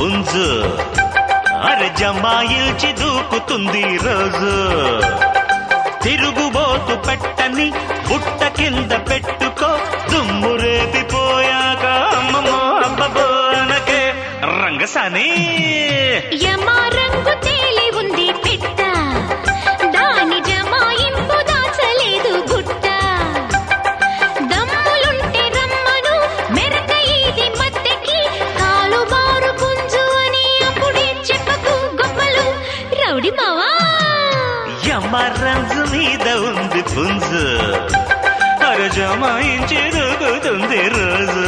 పుంజు అరె జమాయిల్చి దూకుతుంది రోజు తిరుగుబోతు పెట్టని బుట్ట కింద పెట్టుకో దుమ్ము రేపిపోయాక అమ్మమ్మో అబ్బబో అనకే రంగసాని యమా రంగు తేలి ఉంది పిట్ట దాని జమాయింపు దాచలేదు గుట్ట దమ్ములుంటే రమ్మను మెరక ఇది మత్తెకి కాలు బారు పుంజు అని అప్పుడే చెప్పకు గొప్పలు రౌడి మావా యమ రంజు మీద ఉంది పుంజు అరె జమాయించి దూకుతుంది రోజు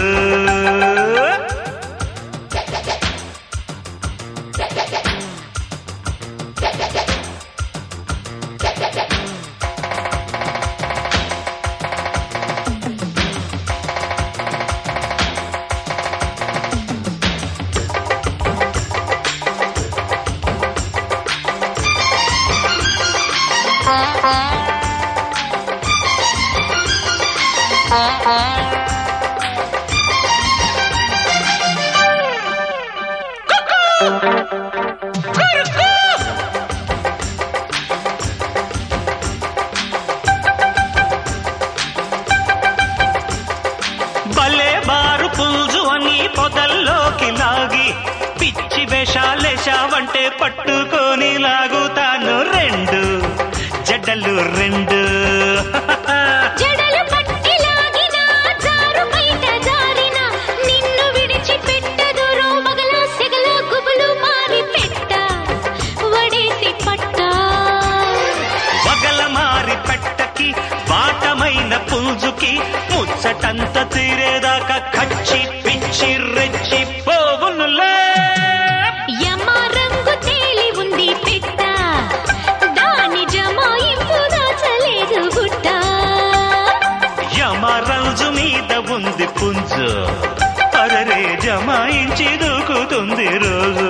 భలే బారు పుంజు అని పొదల్లోకి లాగి పిచ్చి వేషాలేశావంటే పట్టుకొని లాగుతాను రెండు జడ్డలు రెండు జడలు పట్టి లాగిన జారు బయట జారిన నిన్ను విడిచి పెట్టదు రోమగల సెగల గుబులు మారి పెట్ట వడేసి పట్ట వగల మారి పెట్టకి వాటమైన పుంజుకి ముచ్చటంత తీరేదాకా కచ్చి పిచ్చి రెచ్చి పోవునులే యమ రంగు తేలి ఉంది పెట్ట దాని జమాయింపు దాచలేదు గుట్ట యమరాజు మీద ఉంది పుంజు అరరే జమాయించి దూకుతుంది రోజు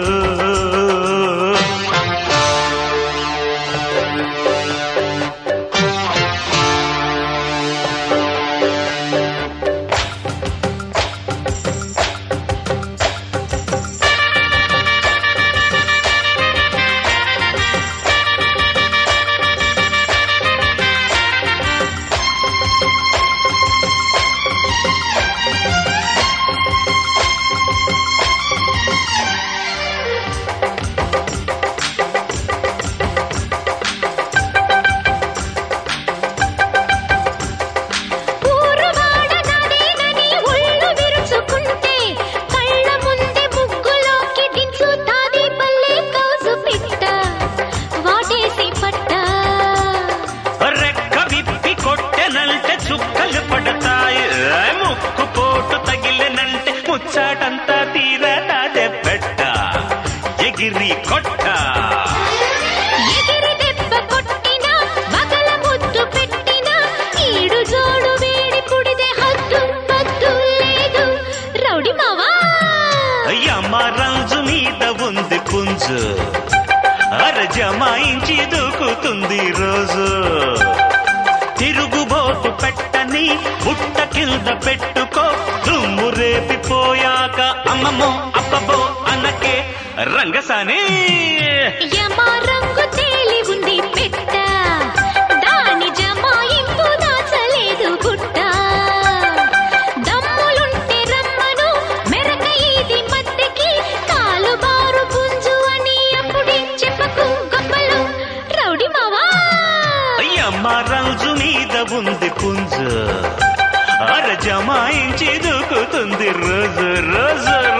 ఊరువాడ నాదేనని ఒళ్ళు విరుచుకుంటే కళ్ళ ముందే ముగ్గులోకి దించుతాది పల్లె కౌసు పిట్ట వాటేసి పట్ట రెక్క విప్పి కొట్టెనంటే చుక్కలు పడతాయి ఏ ముక్కు పోటు తగిలినంటే ముచ్చాటంతా తీరదాదే పెట్ట ఎగిరి కొట్ట ఎగిరి దెబ్బ కొట్టిన మగల ముద్దు పెట్టిన ఈడు జోడు వేడి పుడిదే హద్దు పద్దు లేదు రౌడి మావా యమరాజు మీద ఉంది పుంజు అర జమాయించి దూకుతుంది రోజు తిరుగుబోటు పెట్టని బుట్ట కింద పెట్టుకో దుమ్ము రేపిపోయాక అమ్మమ్మో అబ్బబో అనకే రంగసాని యమ రంగు తేలి ఉంది పెట్ట దాని జమాయింపు దాచలేదు గుట్ట దమ్ములుంటే రమ్మను మెరక ఇది మత్తెకి కాలు బారు పుంజు అని అప్పుడే చెప్పకు గొప్పలు రౌడి మావా యమరాజు మీద ఉంది పుంజు అర జమాయించి దూకుతుంది రోజు రోజు